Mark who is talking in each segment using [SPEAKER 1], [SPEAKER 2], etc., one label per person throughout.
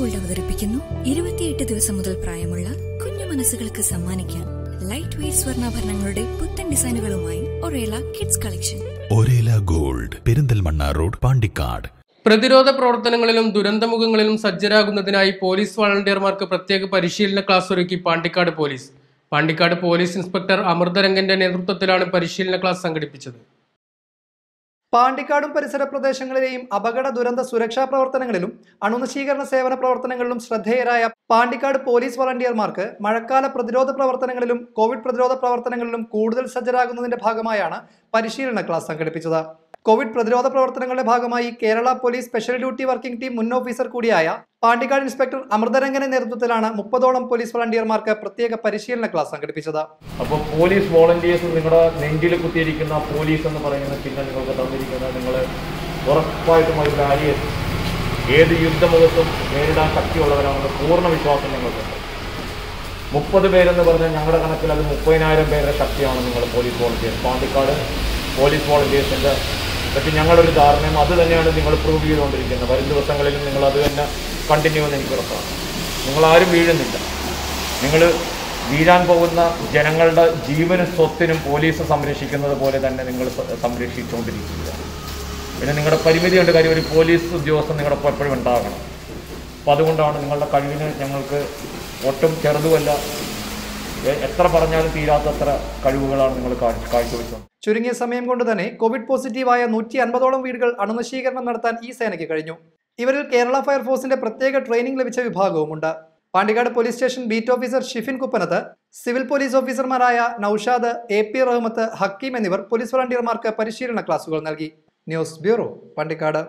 [SPEAKER 1] gold അവതരിപ്പിക്കുന്നു ഇരുപത്തിയെട്ട് ദിവസം മുതൽ പ്രായമുള്ള കുഞ്ഞു മനസ്സുകൾക്ക് സമ്മാനിക്കാൻ ലൈറ്റ് വെയ്റ്റ് സ്വർണ്ണാഭരണങ്ങളുടെ പുത്തൻ ഡിസൈനുകളുമായി Orela kids collection
[SPEAKER 2] Orela gold Perinthalmanna road Pandikkad
[SPEAKER 3] പ്രതിരോധ പ്രവർത്തനങ്ങളിലും ദുരന്തമുഖങ്ങളിലും സജ്ജരാകുന്നതിനായി പോലീസ് വളണ്ടിയർമാർക്ക് പ്രത്യേക പരിശീലന ക്ലാസ് ഒരുക്കി Pandikkad police Pandikkad police inspector അമൃതരംഗന്റെ നേതൃത്വത്തിലാണ് പരിശീലന ക്ലാസ് സംഘടിപ്പിച്ചത്
[SPEAKER 4] പാണ്ടിക്കാടും പരിസര പ്രദേശങ്ങളിലെയും അപകട ദുരന്ത സുരക്ഷാ പ്രവർത്തനങ്ങളിലും അണുനശീകരണ സേവന പ്രവർത്തനങ്ങളിലും ശ്രദ്ധേയരായ പാണ്ടിക്കാട് പോലീസ് വളണ്ടിയർമാർക്ക് മഴക്കാല പ്രതിരോധ പ്രവർത്തനങ്ങളിലും കോവിഡ് പ്രതിരോധ പ്രവർത്തനങ്ങളിലും കൂടുതൽ സജ്ജരാകുന്നതിന്റെ ഭാഗമായാണ് പരിശീലന ക്ലാസ് സംഘടിപ്പിച്ചത് കോവിഡ് പ്രതിരോധ പ്രവർത്തനങ്ങളുടെ ഭാഗമായി Kerala police special duty working team മുൻ ഓഫീസർ കൂടിയായ പാണ്ടിക്കാട് ഇൻസ്പെക്ടർ അമൃതരംഗന്റെ നേതൃത്വത്തിലാണ് മുപ്പതോളം പോലീസ് വളണ്ടിയർമാർക്ക് പ്രത്യേക പരിശീലന ക്ലാസ് സംഘടിപ്പിച്ചത്
[SPEAKER 5] അപ്പോൾ പോലീസ് വോളണ്ടിയേഴ്സ് നിങ്ങളുടെ നെഞ്ചിൽ കുത്തിയിരിക്കുന്ന പോലീസ് എന്ന് പറയുന്ന ചിഹ്നം നിങ്ങൾക്ക് തന്നിരിക്കുന്നത് നിങ്ങൾ ഉറപ്പായിട്ടും ഒരു കാര്യം ഏത് യുദ്ധമുഖത്തും നേരിടാൻ ശക്തിയുള്ളവരാണെന്ന് പൂർണ്ണ വിശ്വാസം ഞങ്ങൾക്കുണ്ട് മുപ്പത് പേരെന്ന് പറഞ്ഞാൽ ഞങ്ങളുടെ കണക്കിൽ അത് മുപ്പതിനായിരം പേരുടെ ശക്തിയാണ് നിങ്ങൾ പോലീസ് വോളണ്ടിയേഴ്സ് പാണ്ടിക്കാട് പോലീസ് വോളണ്ടിയേഴ്സിൻ്റെ പറ്റി ഞങ്ങളൊരു ധാരണയും അത് തന്നെയാണ് നിങ്ങൾ പ്രൂവ് ചെയ്തുകൊണ്ടിരിക്കുന്നത് വരും ദിവസങ്ങളിലും നിങ്ങൾ അത് തന്നെ കണ്ടിന്യൂ എന്ന് എനിക്ക് ഉറപ്പാണ് നിങ്ങളാരും വീഴുന്നില്ല നിങ്ങൾ വീഴാൻ പോകുന്ന ജനങ്ങളുടെ ജീവനും സ്വത്തിനും പോലീസ് സംരക്ഷിക്കുന്നത് പോലെ തന്നെ നിങ്ങൾ സ- സംരക്ഷിച്ചുകൊണ്ടിരിക്കുക പിന്നെ നിങ്ങളുടെ പരിമിതിയുണ്ട് കാര്യം ഒരു പോലീസ് ഉദ്യോഗസ്ഥൻ നിങ്ങളുടെ ഒപ്പം എപ്പോഴും ഉണ്ടാകണം അപ്പോൾ അതുകൊണ്ടാണ് നിങ്ങളുടെ കഴിവിന് ഞങ്ങൾക്ക് ഒട്ടും ചെറുതുമല്ല എ- എത്ര പറഞ്ഞാലും തീരാത്തത്ര കഴിവുകളാണ് നിങ്ങൾ കാഴ്ച കാഴ്ചവെച്ചത്
[SPEAKER 4] ചുരുങ്ങിയ സമയം കൊണ്ട് തന്നെ കോവിഡ് പോസിറ്റീവായ നൂറ്റി അൻപതോളം വീടുകൾ അണുനശീകരണം നടത്താൻ ഈ സേനയ്ക്ക് കഴിഞ്ഞു ഇവരിൽ കേരള ഫയർഫോഴ്സിന്റെ പ്രത്യേക ട്രെയിനിംഗ് ലഭിച്ച വിഭാഗവുമുണ്ട് Pandikkad police station beat officer Shifin Kuppanath civil police ഓഫീസർമാരായ നൌഷാദ് എ പി റഹ്മത്ത് ഹക്കീം എന്നിവർ പോലീസ് വളണ്ടിയർമാർക്ക് പരിശീലന ക്ലാസുകൾ നൽകി news bureau Pandikkad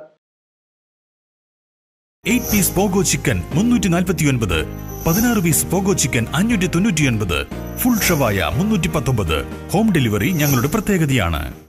[SPEAKER 2] eight piece Pogo chicken മുന്നൂറ്റി നാൽപ്പത്തി ഒൻപത് പതിനാറ് പീസ് പോഗോ ചിക്കൻ അഞ്ഞൂറ്റി തൊണ്ണൂറ്റി ഒൻപത് ഫുൾ ഷവായ മുന്നൂറ്റി പത്തൊമ്പത് ഹോം ഡെലിവറി ഞങ്ങളുടെ പ്രത്യേകതയാണ്